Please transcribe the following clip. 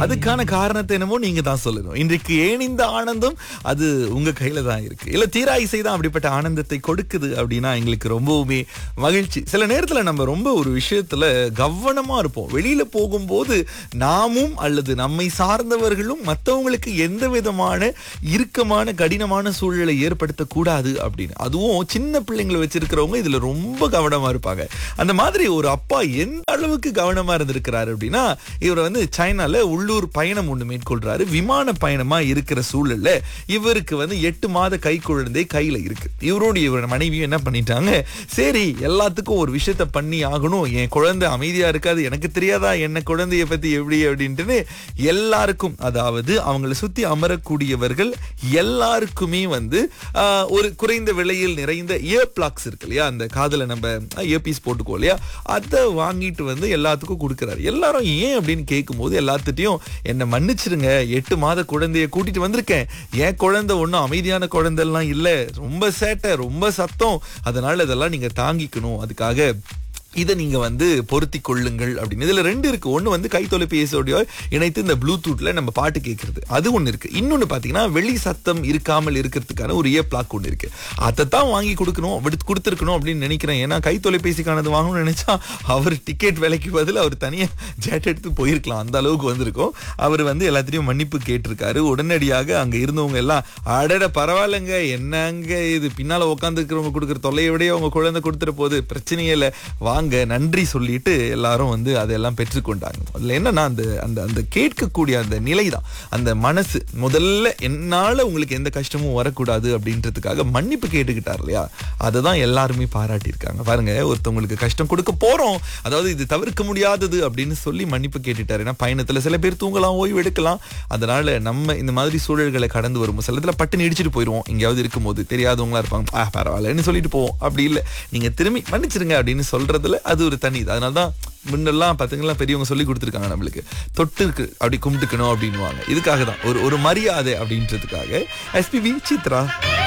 அதுக்கான காரணத்தை என்னமோ நீங்க தான் சொல்லணும் இன்றைக்கு ஏன் இந்த ஆனந்தம் அது உங்க கையில தான் இருக்கு இல்ல தீரா இசை தான் அப்படிப்பட்ட ஆனந்தத்தை கொடுக்குது அப்படின்னா எங்களுக்கு ரொம்பவுமே மகிழ்ச்சி சில நேரத்துல நம்ம ரொம்ப ஒரு விஷயத்துல கவனமா இருப்போம் வெளியில போகும்போது நாமும் அல்லது நம்மை சார்ந்தவர்களும் மத்தவங்களுக்கு எந்த விதமான இறுக்கமான கடினமான சூழலை ஏற்படுத்தக்கூடாது அப்படின்னு அதுவும் சின்ன பிள்ளைங்களை வச்சிருக்கிறவங்க இதுல ரொம்ப கவனமா இருப்பாங்க அந்த மாதிரி ஒரு அப்பா எந்த அளவுக்கு கவனமா இருந்திருக்கிறாரு அப்படின்னா இவர் வந்து சைனால உள்ளூர் பயணம் ஒண்ணு மேற்கொள்றாரு விமான பயணமா இருக்கிற சூழல்ல இவருக்கு வந்து எட்டு மாத கை குழந்தை கையில இருக்கு இவரோட இவர் மனைவியும் என்ன பண்ணிட்டாங்க சரி எல்லாத்துக்கும் ஒரு விஷயத்த பண்ணி ஆகணும் என் குழந்தை அமைதியா இருக்காது எனக்கு தெரியாதா என்ன குழந்தைய பத்தி எப்படி அப்படின்ட்டுன்னு எல்லாருக்கும் அதாவது அவங்களை சுத்தி அமரக்கூடியவர்கள் எல்லாருக்குமே வந்து ஆஹ், ஒரு குறைந்த விலையில் நிறைந்த இயர் பிளாக்ஸ் இருக்கு இல்லையா அந்த காதுல நம்ம இயர்பீஸ் போட்டுக்கோ இல்லையா அதை வாங்கிட்டு வந்து எல்லாத்துக்கும் கொடுக்குறாரு எல்லாரும் ஏன் அப்படின்னு கேட்கும்போது எல்லாத்துட்டையும் என்னை மன்னிச்சிருங்க எட்டு மாத குழந்தைய கூட்டிட்டு வந்திருக்கேன் என் குழந்தை ஒன்றும் அமைதியான குழந்தைலாம் இல்லை ரொம்ப சேட்டை ரொம்ப சத்தம் அதனால இதெல்லாம் நீங்க தாங்கிக்கணும் அதுக்காக இதை நீங்க வந்து பொருத்தி கொள்ளுங்கள் அப்படின்னு இதுல ரெண்டு இருக்கு ஒண்ணு வந்து கை தொலைபேசியோட இணைத்து இந்த ப்ளூடூத்ல நம்ம பாட்டு கேட்கறது அது ஒண்ணு இருக்கு இன்னொன்னு பாத்தீங்கன்னா வெளி சத்தம் இருக்காமல் இருக்கிறதுக்கான ஒரு இயர் பிளாக் ஒண்ணு இருக்கு அதைத்தான் வாங்கி கொடுக்கணும் விடுத்து கொடுத்துருக்கணும் அப்படின்னு நினைக்கிறேன் ஏன்னா கை தொலைபேசிக்கானது வாங்கணும்னு நினைச்சா அவர் டிக்கெட் விலைக்கு பதில் அவர் தனியா ஜெட் எடுத்து போயிருக்கலாம் அந்த அளவுக்கு வந்திருக்கும் அவர் வந்து எல்லாத்தையும் மன்னிப்பு கேட்டிருக்காரு உடனடியாக அங்க இருந்தவங்க எல்லாம் அடட பரவாயில்லைங்க என்னங்க இது பின்னால உட்காந்து இருக்கிறவங்க கொடுக்குற தொல்லையை விட அவங்க குழந்தை கொடுத்துற போது பிரச்சனையே இல்லை வாங்க நன்றி சொல்லிட்டு எல்லாரும் வந்து அதெல்லாம் பெற்றுக்கொண்டாங்க அதுல என்னன்னா அந்த அந்த அந்த கேட்கக்கூடிய அந்த நிலை தான் அந்த மனசு முதல்ல என்னால உங்களுக்கு எந்த கஷ்டமும் வரக்கூடாது அப்படின்றதுக்காக மன்னிப்பு கேட்டுக்கிட்டார் இல்லையா அதை தான் எல்லாருமே பாராட்டியிருக்காங்க பாருங்க ஒருத்தவங்களுக்கு கஷ்டம் கொடுக்க போறோம் அதாவது இது தவிர்க்க முடியாதது அப்படின்னு சொல்லி மன்னிப்பு கேட்டுட்டாரு ஏன்னா பயணத்துல சில பேர் தூங்கலாம் ஓய்வு எடுக்கலாம் அதனால நம்ம இந்த மாதிரி சூழல்களை கடந்து வரும்போது சில இடத்துல பட்டு இடிச்சிட்டு போயிடுவோம் எங்கேயாவது இருக்கும்போது தெரியாதவங்களா இருப்பாங்க ஆ பரவாயில்லன்னு சொல்லிட்டு போவோம் அப்படி இல்லை நீங்க திரும்பி மன்னிச்சிருங்க அப்படின்னு சொல்றதுல அது ஒரு தனி இது அதனால தான் முன்னெல்லாம் பத்துங்கெல்லாம் பெரியவங்க சொல்லி கொடுத்துருக்காங்க நம்மளுக்கு தொட்டுருக்கு அப்படி கும்பிட்டுக்கணும் அப்படின்னுவாங்க இதுக்காக தான் ஒரு ஒரு மரியாதை அப்படின்றதுக்காக எஸ்பிபி சித்ரா